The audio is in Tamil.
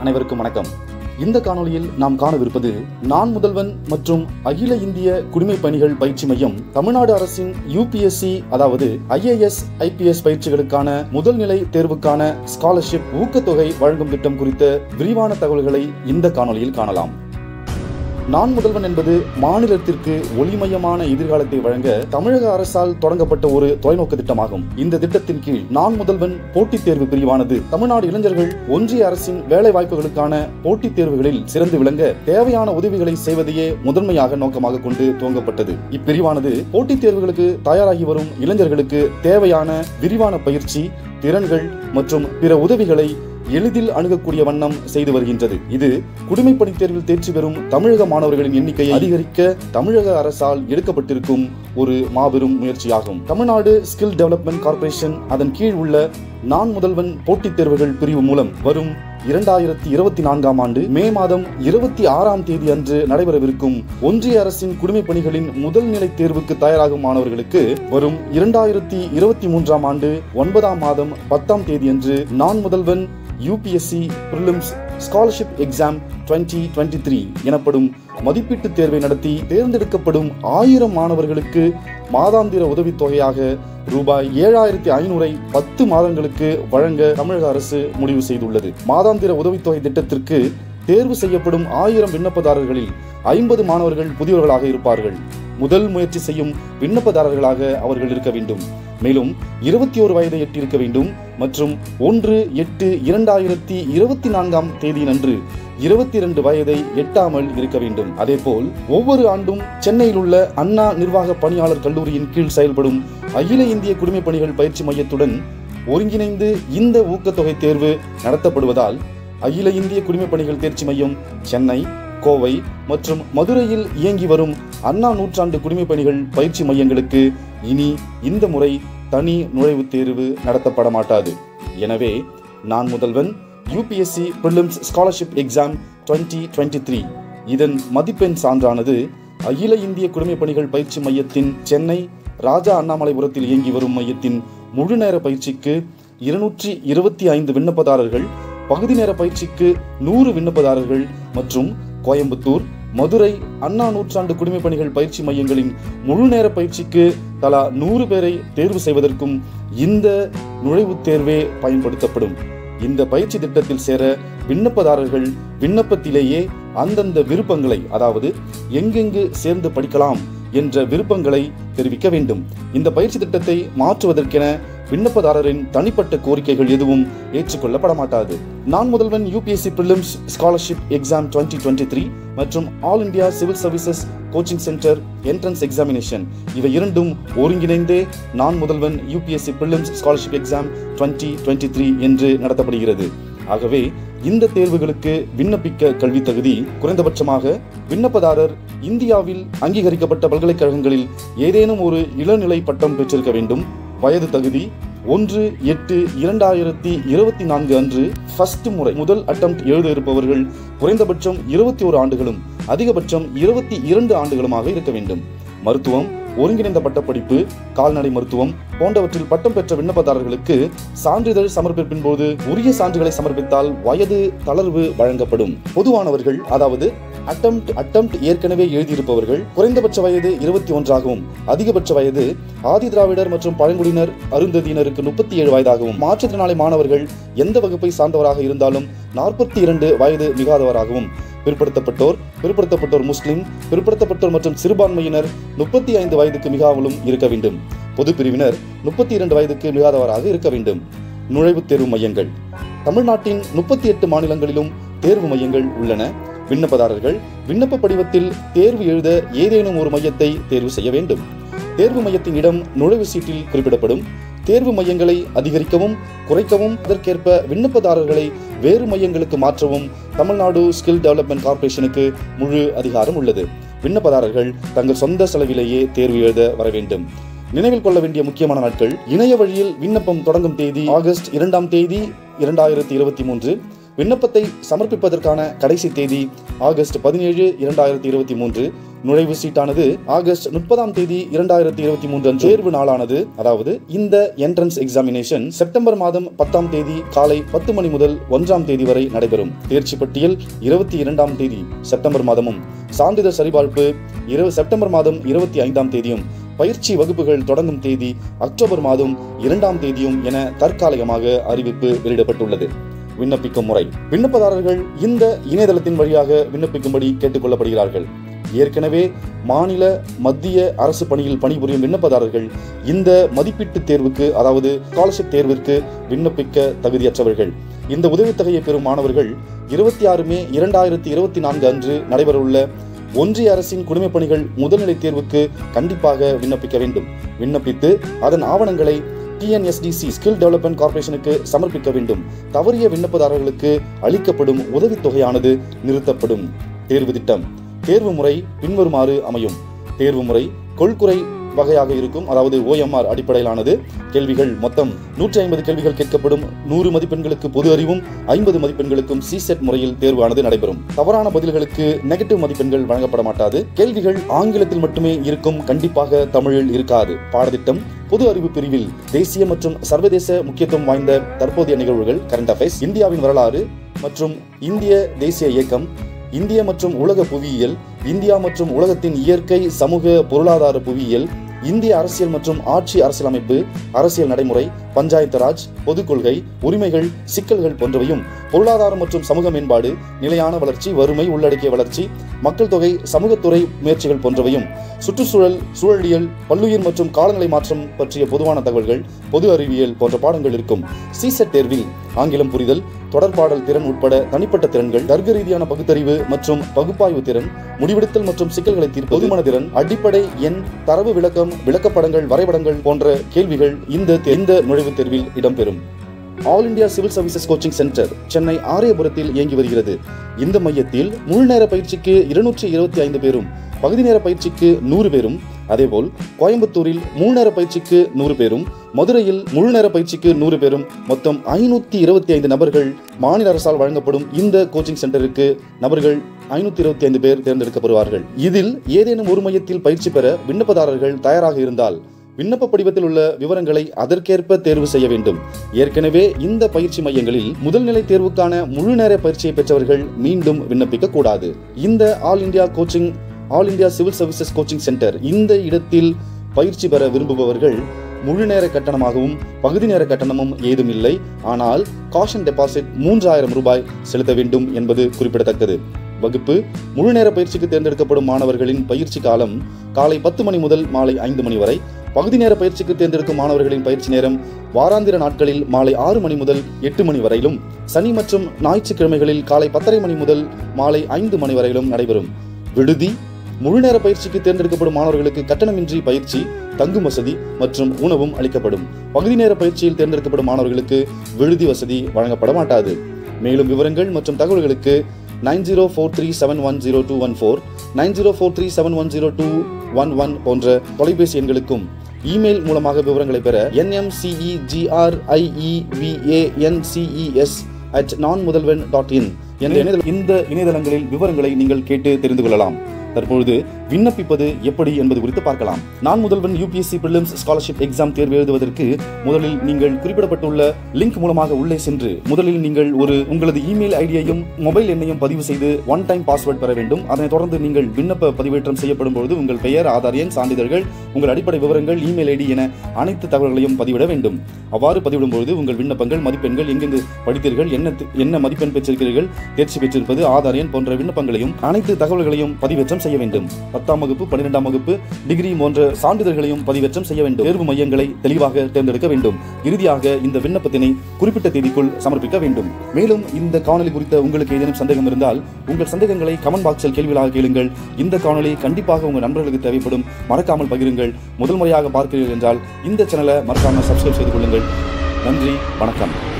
அனைவருக்கும் வணக்கம் இந்த காணொளியில் நாம் காணவிருப்பது நான் முதல்வன் மற்றும் அகில இந்திய குடிமை பணிகள் பயிற்சி மையம் தமிழ்நாடு அரசின் யூபிஎஸ்சி அதாவது ஐஏஎஸ் ஐபிஎஸ் பயிற்சிகளுக்கான முதல்நிலை தேர்வுக்கான ஸ்காலர்ஷிப் ஊக்கத்தொகை வழங்கும் திட்டம் குறித்த விரிவான தகவல்களை இந்த காணொளியில் காணலாம் நான் முதல்வன் என்பது மாநிலத்திற்கு ஒளிமயமான எதிர்காலத்தை வழங்க தமிழக அரசால் தொடங்கப்பட்ட ஒரு தொலைநோக்கு திட்டமாகும் இந்த திட்டத்தின் கீழ் நான் முதல்வன் போட்டித் தேர்வு பிரிவானது தமிழ்நாடு இளைஞர்கள் ஒன்றிய அரசின் வேலை வாய்ப்புகளுக்கான போட்டித் தேர்வுகளில் சிறந்து விளங்க தேவையான உதவிகளை செய்வதையே முதன்மையாக நோக்கமாக கொண்டு துவங்கப்பட்டது இப்பிரிவானது போட்டித் தேர்வுகளுக்கு தயாராகி வரும் இளைஞர்களுக்கு தேவையான விரிவான பயிற்சி திறன்கள் மற்றும் பிற உதவிகளை எளிதில் அணுகக்கூடிய வண்ணம் செய்து வருகின்றது இது குடிமைப்பணித் தேர்வில் தேர்ச்சி பெறும் தமிழக மாணவர்களின் எண்ணிக்கையை அதிகரிக்க தமிழக அரசால் எடுக்கப்பட்டிருக்கும் ஒரு மாபெரும் முயற்சியாகும் தமிழ்நாடு ஸ்கில் டெவலப்மெண்ட் கார்ப்பரேஷன் அதன் கீழ் உள்ள நான் முதல்வன் போட்டித் தேர்வுகள் பிரிவு மூலம் வரும் இரண்டாயிரத்தி இருபத்தி நான்காம் ஆண்டு மே மாதம் இருபத்தி ஆறாம் தேதி அன்று நடைபெறவிருக்கும் ஒன்றிய அரசின் குடிமைப் பணிகளின் முதல் நிலை தேர்வுக்கு தயாராகும் மாணவர்களுக்கு வரும் இரண்டாயிரத்தி இருபத்தி மூன்றாம் ஆண்டு ஒன்பதாம் மாதம் பத்தாம் தேதி அன்று Naan Mudhalvan UPSC prelims scholarship exam twenty twenty three எனப்படும் மதிப்பீட்டு தேர்வை நடத்தி தேர்ந்தெடுக்கப்படும் ஆயிரம் மாணவர்களுக்கு மாதாந்திர உதவித்தொகையாக ரூபாய் ஏழாயிரத்தி ஐநூறை பத்து மாதங்களுக்கு வழங்க தமிழக அரசு முடிவு செய்துள்ளது மாதாந்திர உதவித்தொகை திட்டத்திற்கு தேர்வு செய்யப்படும் ஆயிரம் விண்ணப்பதாரர்களில் ஐம்பது மாணவர்கள் புதியவர்களாக இருப்பார்கள் முதல் முயற்சி செய்யும் விண்ணப்பதாரர்களாக அவர்கள் இருக்க வேண்டும் மேலும் இருபத்தி ஒரு வயதை எட்டியிருக்க வேண்டும் மற்றும் ஒன்று எட்டு இரண்டாயிரத்தி இருபத்தி நான்காம் தேதியினன்று இருபத்தி இரண்டு வயதை எட்டாமல் இருக்க வேண்டும் அதேபோல் ஒவ்வொரு ஆண்டும் சென்னையில் உள்ள அண்ணா நிர்வாக பணியாளர் கல்லூரியின் கீழ் செயல்படும் அகில இந்திய குடிமைப் பணிகள் பயிற்சி மையத்துடன் ஒருங்கிணைந்து இந்த ஊக்கத்தொகை தேர்வு நடத்தப்படுவதால் அகில இந்திய குடிமைப் பணிகள் தேர்ச்சி மையம் சென்னை கோவை மற்றும் மதுரையில் இயங்கி வரும் அண்ணா நூற்றாண்டு குடிமைப் பணிகள் பயிற்சி மையங்களுக்கு இனி இந்த முறை தனி நுழைவுத் தேர்வு நடத்தப்பட மாட்டாது எனவே Naan Mudhalvan UPSC prelims scholarship exam twenty twenty three இதன் மதிப்பெண் சான்றானது அகில இந்திய குடிமைப் பணிகள் பயிற்சி மையத்தின் சென்னை ராஜா அண்ணாமலைபுரத்தில் இயங்கி வரும் மையத்தின் முழு நேர பயிற்சிக்கு இருநூற்றி இருபத்தி ஐந்து விண்ணப்பதாரர்கள் பகுதி நேர பயிற்சிக்கு நூறு விண்ணப்பதாரர்கள் மற்றும் கோயம்புத்தூர் மதுரை அண்ணா நூற்றாண்டு குடிமைப் பணிகள் பயிற்சி மையங்களின் முழு நேர பயிற்சிக்கு தலா நூறு பேரை தேர்வு செய்வதற்கும் இந்த நுழைவுத் தேர்வே பயன்படுத்தப்படும் இந்த பயிற்சி திட்டத்தில் சேர விண்ணப்பதாரர்கள் விண்ணப்பத்திலேயே அந்தந்த விருப்பங்களை அதாவது எங்கெங்கு சேர்ந்து படிக்கலாம் என்ற விருப்பங்களை தெரிவிக்க வேண்டும் இந்த பயிற்சி திட்டத்தை மாற்றுவதற்கென விண்ணப்பதாரரின் தனிப்பட்ட கோரிக்கைகள் எதுவும் ஏற்றுக்கொள்ளப்பட மாட்டாது Naan Mudhalvan UPSC prelims scholarship exam twenty twenty three மற்றும் all India civil services coaching centre entrance examination இவை இரண்டும் ஒருங்கிணைந்தே Naan Mudhalvan UPSC prelims scholarship exam twenty twenty three என்று நடத்தப்படுகிறது ஆகவே இந்த தேர்வுகளுக்கு விண்ணப்பிக்க கல்வி தகுதி குறைந்தபட்சமாக விண்ணப்பதாரர் இந்தியாவில் அங்கீகரிக்கப்பட்ட பல்கலைக்கழகங்களில் ஏதேனும் ஒரு இளநிலை பட்டம் பெற்றிருக்க வேண்டும் வயது தகுதி ஒன்று எட்டு இரண்டாயிரத்தி இருபத்தி நான்கு அன்று ஃபர்ஸ்ட் முறை முதல் அட்டம் எழுத இருப்பவர்கள் குறைந்தபட்சம் இருபத்தி ஒரு ஆண்டுகளும் அதிகபட்சம் இருபத்தி இரண்டு ஆண்டுகளுமாக இருக்க வேண்டும் மருத்துவம் ஒருங்கிணைந்த பட்டப்படிப்பு கால்நடை மருத்துவம் போன்றவற்றில் பட்டம் பெற்ற விண்ணப்பதாரர்களுக்கு சான்றிதழ் சமர்ப்பிப்பின் போது உரிய சான்றுகளை சமர்ப்பித்தால் வயது தளர்வு வழங்கப்படும் பொதுவானவர்கள் அதாவது அட்டம்ட் அட்டம்ட் ஏற்கனவே எழுதியிருப்பவர்கள் குறைந்தபட்ச வயது இருபத்தி ஒன்றாகவும் அதிகபட்ச வயது ஆதி திராவிடர் மற்றும் பழங்குடியினர் அருந்ததியினருக்கு முப்பத்தி ஏழு வயதாகவும் மாற்றுத்திறனாளி மாணவர்கள் எந்த வகுப்பை சார்ந்தவராக இருந்தாலும் நாற்பத்தி இரண்டு வயது மிகாதவராகவும் பிற்படுத்தப்பட்டோர் பிற்படுத்தப்பட்டோர் முஸ்லிம் பிற்படுத்தப்பட்டோர் மற்றும் சிறுபான்மையினர் முப்பத்தி ஐந்து வயதுக்கு மிகாமலும் இருக்க வேண்டும் பொது பிரிவினர் முப்பத்தி இரண்டு வயதுக்கு மிகாதவராக இருக்க வேண்டும் நுழைவுத் தேர்வு மையங்கள் தமிழ்நாட்டின் முப்பத்தி எட்டு மாநிலங்களிலும் தேர்வு மையங்கள் உள்ளன விண்ணப்பதாரர்கள் விண்ணப்ப படிவத்தில் தேர்வு எழுத ஏதேனும் ஒரு மையத்தை தேர்வு செய்ய வேண்டும் தேர்வு மையத்தின் இடம் நுழைவு சீட்டில் குறிப்பிடப்படும் தேர்வு மையங்களை அதிகரிக்கவும் குறைக்கவும் அதற்கேற்ப விண்ணப்பதாரர்களை வேறு மையங்களுக்கு மாற்றவும் தமிழ்நாடு ஸ்கில் டெவலப்மெண்ட் கார்ப்பரேஷனுக்கு முழு அதிகாரம் உள்ளது விண்ணப்பதாரர்கள் தங்கள் சொந்த செலவிலேயே தேர்வு எழுத வர வேண்டும் நினைவில் கொள்ள வேண்டிய முக்கியமான நாட்கள் இணைய வழியில் விண்ணப்பம் தொடங்கும் தேதி ஆகஸ்ட் இரண்டாம் தேதி இரண்டாயிரத்தி இருபத்தி மூன்று விண்ணப்பத்தை சமர்ப்பிப்பதற்கான கடைசி தேதி ஆகஸ்ட் பதினேழு இரண்டாயிரத்தி இருபத்தி மூன்று நுழைவு சீட்டானது ஆகஸ்ட் முப்பதாம் தேதி இரண்டாயிரத்தி இருபத்தி மூன்று அன்று தேர்வு நாளானது அதாவது இந்த என்ட்ரன்ஸ் எக்ஸாமினேஷன் செப்டம்பர் மாதம் பத்தாம் தேதி காலை பத்து மணி முதல் ஒன்றாம் தேதி வரை நடைபெறும் தேர்ச்சி பட்டியல் இருபத்தி இரண்டாம் தேதி செப்டம்பர் மாதமும் சான்றிதழ் சரிபார்ப்பு இரு செப்டம்பர் மாதம் இருபத்தி ஐந்தாம் தேதியும் பயிற்சி வகுப்புகள் தொடங்கும் தேதி அக்டோபர் மாதம் இரண்டாம் தேதியும் என தற்காலிகமாக அறிவிப்பு வெளியிடப்பட்டுள்ளது விண்ணப்பிக்கும் முறை விண்ணப்பதாரர்கள் இந்த இணையதளத்தின் வழியாக விண்ணப்பிக்கும்படி கேட்டுக்கொள்ளப்படுகிறார்கள் ஏற்கனவே மாநில மத்திய அரசு பணியில் பணிபுரியும் விண்ணப்பதாரர்கள் இந்த மதிப்பீட்டு தேர்வுக்கு அதாவது ஸ்காலர்ஷிப் தேர்விற்கு விண்ணப்பிக்க தகுதியற்றவர்கள் இந்த உதவித்தொகையை பெறும் மாணவர்கள் இருபத்தி ஆறு மே இரண்டாயிரத்தி இருபத்தி நான்கு அன்று நடைபெறவுள்ள ஒன்றிய அரசின் குடிமைப் பணிகள் முதல்நிலை தேர்வுக்கு கண்டிப்பாக விண்ணப்பிக்க வேண்டும் விண்ணப்பித்து அதன் ஆவணங்களை டிஎன்எஸ்டிசி ஸ்கில் டெவலப்மெண்ட் கார்ப்பரேஷனுக்கு சமர்ப்பிக்க வேண்டும் தவறிய விண்ணப்பதாரர்களுக்கு அளிக்கப்படும் உதவித்தொகையானது நிறுத்தப்படும் தேர்வு திட்டம் தேர்வு முறை பின்வருமாறு அமையும் தேர்வு முறை கொள்குறை வகையாக இருக்கும் அதாவது ஓஎம்ஆர் அடிப்படையிலானது கேள்விகள் மொத்தம் நூற்றி ஐம்பது கேள்விகள் கேட்கப்படும் நூறு மதிப்பெண்களுக்கு பொது அறிவும் ஐம்பது மதிப்பெண்களுக்கும் சி செட் முறையில் தேர்வானது நடைபெறும் தவறான பதில்களுக்கு நெகட்டிவ் மதிப்பெண்கள் வழங்கப்பட மாட்டாது கேள்விகள் ஆங்கிலத்தில் மட்டுமே இருக்கும் கண்டிப்பாக தமிழில் இருக்காது பாடத்திட்டம் பொது அறிவு பிரிவில் தேசிய மற்றும் சர்வதேச முக்கியத்துவம் வாய்ந்த தற்போதைய நிகழ்வுகள் கரண்ட் அஃபேர்ஸ் இந்தியாவின் வரலாறு மற்றும் இந்திய தேசிய இயக்கம் இந்திய மற்றும் உலக புவியியல் இந்தியா மற்றும் உலகத்தின் இயற்கை சமூக பொருளாதார புவியியல் இந்திய அரசியல் மற்றும் ஆட்சி அரசியலமைப்பு அரசியல் நடைமுறை பஞ்சாயத்து ராஜ் பொதுக் கொள்கை உரிமைகள் சிக்கல்கள் போன்றவையும் பொருளாதாரம் மற்றும் சமூக மேம்பாடு நிலையான வளர்ச்சி வறுமை உள்ளடக்கிய வளர்ச்சி மக்கள் தொகை சமூகத்துறை முயற்சிகள் போன்றவையும் சுற்றுச்சூழல் சூழலியல் பல்லுயிர் மற்றும் காலநிலை மாற்றம் பற்றிய பொதுவான தகவல்கள் பொது அறிவியல் போன்ற பாடங்கள் இருக்கும் சிசெட் தேர்வில் ஆங்கிலம் புரிதல் தொடர்பாடல் திறன் உட்பட தனிப்பட்ட திறன்கள் தர்க்க ரீதியான பகுத்தறிவு மற்றும் பகுப்பாய்வு திறன் முடிவெடுத்தல் மற்றும் சிக்கல்களை தீர்ப்பது பொதுமன திறன் அடிப்படை எண் தரவு விளக்கம் விளக்கப்படங்கள் வரைபடங்கள் போன்ற கேள்விகள் இந்த தே- இந்த நுழைவுத் தேர்வில் இடம்பெறும் all India civil services coaching centre Chennai ஆரியபுரத்தில் இயங்கி வருகிறது இந்த மையத்தில் முழு நேர பயிற்சிக்கு இருநூற்றி இருபத்தி ஐந்து பேரும் பகுதி நேர பயிற்சிக்கு நூறு பேரும் அதேபோல் கோயம்புத்தூரில் முழு நேர பயிற்சிக்கு நூறு பேரும் மதுரையில் முழு நேர பயிற்சிக்கு நூறு பேரும் மொத்தம் ஐநூத்தி இருபத்தி ஐந்து நபர்கள் மாநில அரசால் வழங்கப்படும் இந்த கோச்சிங் சென்டருக்கு நபர்கள் ஐநூத்தி இருபத்தி ஐந்து பேர் தேர்ந்தெடுக்கப்படுவார்கள் இதில் ஏதேனும் ஒரு மையத்தில் பயிற்சி பெற விண்ணப்பதாரர்கள் தயாராக இருந்தால் விண்ணப்ப படிவத்தில் உள்ள விவரங்களை அதற்கேற்ப தேர்வு செய்ய வேண்டும் ஏற்கனவே இந்த பயிற்சி மையங்களில் முதல்நிலை தேர்வுக்கான முழு நேர பயிற்சியை பெற்றவர்கள் மீண்டும் விண்ணப்பிக்க கூடாது இந்த all India coaching all India civil services coaching centre இந்த இடத்தில் பயிற்சி பெற விரும்புபவர்கள் முழு நேர கட்டணமாகவும் பகுதி நேர கட்டணமும் ஏதும் இல்லை ஆனால் காஷன் டெபாசிட் மூன்றாயிரம் ரூபாய் செலுத்த வேண்டும் என்பது குறிப்பிடத்தக்கது வகுப்பு முழு நேர பயிற்சிக்கு தேர்ந்தெடுக்கப்படும் மாணவர்களின் பயிற்சி காலம் காலை பத்து மணி முதல் மாலை ஐந்து மணி வரை பகுதி நேர பயிற்சிக்கு தேர்ந்தெடுக்கும் மாணவர்களின் பயிற்சி நேரம் வாராந்திர நாட்களில் மாலை ஆறு மணி முதல் எட்டு மணி வரையிலும் சனி மற்றும் ஞாயிற்றுக்கிழமைகளில் காலை பத்தரை மணி முதல் மாலை ஐந்து மணி வரையிலும் நடைபெறும் விடுதி முழு நேர பயிற்சிக்கு தேர்ந்தெடுக்கப்படும் மாணவர்களுக்கு கட்டணமின்றி பயிற்சி தங்கும் வசதி மற்றும் உணவும் அளிக்கப்படும் பகுதி நேர பயிற்சியில் தேர்ந்தெடுக்கப்படும் மாணவர்களுக்கு விடுதி வசதி வழங்கப்பட மாட்டாது மேலும் விவரங்கள் மற்றும் தகவல்களுக்கு nine zero four three seven one zero two one four nine zero four three seven one zero two one one போன்ற தொலைபேசி எண்களுக்கும் இமெயில் மூலமாக விவரங்களை பெற என்எம்சிஇஜிஆர்ஐஇவிஏஎன்சிஇஎஸ் அட் நான் முதல்வன் டாட் இன் என்ற இணையதள- இந்த இணையதளங்களில் விவரங்களை நீங்கள் கேட்டு தெரிந்து கொள்ளலாம் தற்பொழுது விண்ணப்பிப்பது எப்படி என்பது குறித்து பார்க்கலாம் Naan Mudhalvan UPSC prelims scholarship exam தேர்வு எழுதுவதற்கு முதலில் நீங்கள் குறிப்பிடப்பட்டுள்ள லிங்க் மூலமாக உள்ளே சென்று முதலில் நீங்கள் ஒரு உங்களது இமெயில் ஐடியையும் மொபைல் எண்ணையும் பதிவு செய்து ஒன் டைம் பாஸ்வேர்ட் பெற வேண்டும் அதனைத் தொடர்ந்து நீங்கள் விண்ணப்ப பதிவேற்றம் செய்யப்படும் பொழுது உங்கள் பெயர் ஆதார் எண் சான்றிதழ்கள் உங்கள் அடிப்படை விவரங்கள் இமெயில் ஐடி என அனைத்து தகவல்களையும் பதிவிட வேண்டும் அவ்வாறு பதிவிடும் பொழுது உங்கள் விண்ணப்பங்கள் மதிப்பெண்கள் எங்கெங்கு படித்தீர்கள் என்ன என்ன மதிப்பெண் பெற்றிருக்கிறீர்கள் தேர்ச்சி பெற்றிருப்பது ஆதார் எண் போன்ற விண்ணப்பங்களையும் அனைத்து தகவல்களையும் பதிவேற்றம் செய்ய வேண்டும் பத்தாம் வகுப்பு பன்னிரெண்டாம் வகுப்பு டிகிரி போன்ற சான்றிதழ்களையும் பதிவேற்றம் செய்ய வேண்டும் தேர்வு மையங்களை தெளிவாக தேர்ந்தெடுக்க வேண்டும் இறுதியாக இந்த விண்ணப்பத்தினை குறிப்பிட்ட தேதிக்குள் சமர்ப்பிக்க வேண்டும் மேலும் இந்த காணொலி குறித்த உங்களுக்கு ஏதேனும் சந்தேகம் இருந்தால் உங்கள் சந்தேகங்களை கமெண்ட் பாக்ஸில் கேள்விகளாக கேளுங்கள் இந்த காணொலி கண்டிப்பாக உங்கள் நண்பர்களுக்கு தேவைப்படும் மறக்காமல் பகிருங்கள் முதல் முறையாக பார்க்கிறீர்கள் என்றால் இந்த சேனலை மறக்காமல் சப்ஸ்கிரைப் செய்து கொள்ளுங்கள் நன்றி வணக்கம்